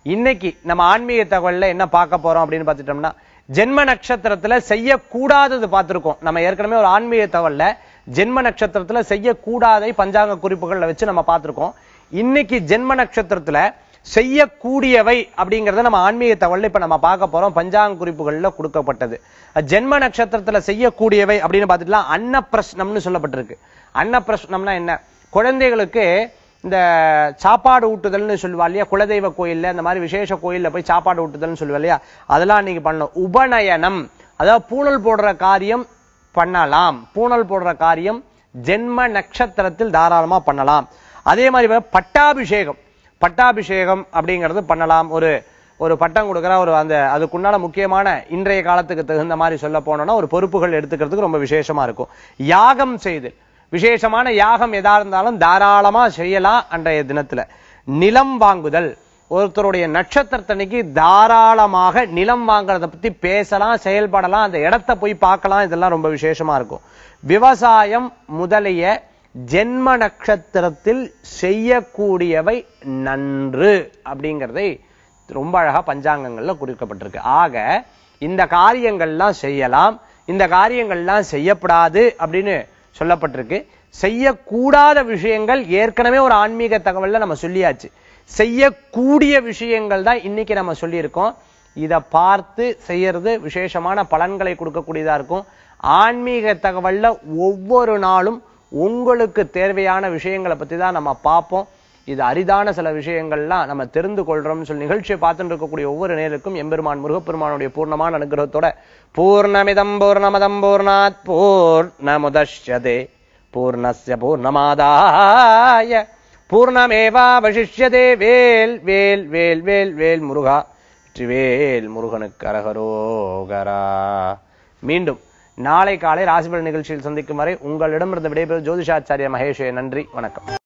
இன்னைக்கு நம்ம ஆன்மீக தகவல்ல என்ன பார்க்க போறோம் அப்படின்னு பார்த்துட்டோம்னா ஜென்ம நட்சத்திரத்துல செய்யக்கூடாதது பார்த்திருக்கோம் நம்ம ஏற்கனவே ஒரு ஆன்மீக தகவல்ல ஜென்ம நட்சத்திரத்துல செய்யக்கூடாதை பஞ்சாங்க குறிப்புகள்ல வச்சு நம்ம பார்த்திருக்கோம் இன்னைக்கு ஜென்ம நட்சத்திரத்துல செய்யக்கூடியவை அப்படிங்கறத நம்ம ஆன்மீக தகவல்ல இப்ப நம்ம பார்க்க போறோம் பஞ்சாங்க குறிப்புகள்ல கொடுக்கப்பட்டது ஜென்ம நட்சத்திரத்துல செய்யக்கூடியவை அப்படின்னு பார்த்துட்டுலாம் அன்னப்பிரஸ்னம்னு சொல்லப்பட்டிருக்கு அன்னப்பிரஸ்னம்னா என்ன குழந்தைகளுக்கு இந்த சாப்பாடு ஊட்டுதல்னு சொல்லுவா இல்லையா குலதெய்வ கோயில்ல இந்த மாதிரி விசேஷ கோயில்ல போய் சாப்பாடு ஊட்டுதல்னு சொல்லுவா இல்லையா அதெல்லாம் இன்னைக்கு பண்ணணும் உபநயனம் அதாவது பூணல் போடுற காரியம் பண்ணலாம் பூணல் போடுற காரியம் ஜென்ம நட்சத்திரத்தில் தாராளமா பண்ணலாம் அதே மாதிரி வந்து பட்டாபிஷேகம் பட்டாபிஷேகம் அப்படிங்கிறது பண்ணலாம் ஒரு ஒரு பட்டம் கொடுக்குற ஒரு அந்த அதுக்குண்டான முக்கியமான இன்றைய காலத்துக்கு தகுந்த மாதிரி சொல்ல போனோம்னா ஒரு பொறுப்புகள் எடுத்துக்கிறதுக்கு ரொம்ப விசேஷமா இருக்கும் யாகம் செய்து விசேஷமான யாகம் எதா இருந்தாலும் தாராளமா செய்யலாம் அன்றைய தினத்துல நிலம் வாங்குதல் ஒருத்தருடைய நட்சத்திரத்தன்னைக்கு தாராளமாக நிலம் வாங்குறத பத்தி பேசலாம் செயல்படலாம் அந்த இடத்த போய் பார்க்கலாம் இதெல்லாம் ரொம்ப விசேஷமா இருக்கும் விவசாயம் முதலிய ஜென்ம நட்சத்திரத்தில் செய்யக்கூடியவை நன்று அப்படிங்கிறதை ரொம்ப அழகா பஞ்சாங்கங்கள்ல குறிக்கப்பட்டிருக்கு ஆக இந்த காரியங்கள்லாம் செய்யலாம் இந்த காரியங்கள்லாம் செய்யப்படாது அப்படின்னு சொல்லப்பட்டிருக்கு செய்யக்கூடாத விஷயங்கள் ஏற்கனவே ஒரு ஆன்மீக தகவல்ல நம்ம சொல்லியாச்சு செய்யக்கூடிய விஷயங்கள் தான் இன்னைக்கு நம்ம சொல்லியிருக்கோம் இத பார்த்து செய்யறது விசேஷமான பலன்களை கொடுக்கக்கூடியதா இருக்கும் ஆன்மீக தகவல்ல ஒவ்வொரு நாளும் உங்களுக்கு தேவையான விஷயங்களை பத்தி தான் நம்ம பார்ப்போம் இது அரிதான சில விஷயங்கள்லாம் நம்ம தெரிந்து கொள்றோம்னு சொல்லி நிகழ்ச்சியை பார்த்துட்டு இருக்கக்கூடிய ஒவ்வொரு நேருக்கும் எம்பெருமான் முருகப்பெருமானுடைய பூர்ணமான அனுகிரகத்தோட பூர்ணமிதம் பூர்ணமதம் பூர்ணாத் பூர்ணமுதஷ்யதே பூர்ணஸ்ய பூர்ணமாதாய பூர்ணமேவாவசிஷ்யதே வேல் வேல் வேல் வேல் வேல் முருகா வெற்றிவேல் முருகனுக்கு அரகரோகரா மீண்டும் நாளை காலை ராசிபலன் நிகழ்ச்சியில் சந்திக்கும் வரை உங்களிடமிருந்து விடைபெறும் ஜோதிஷாச்சாரிய மகேஷே நன்றி வணக்கம்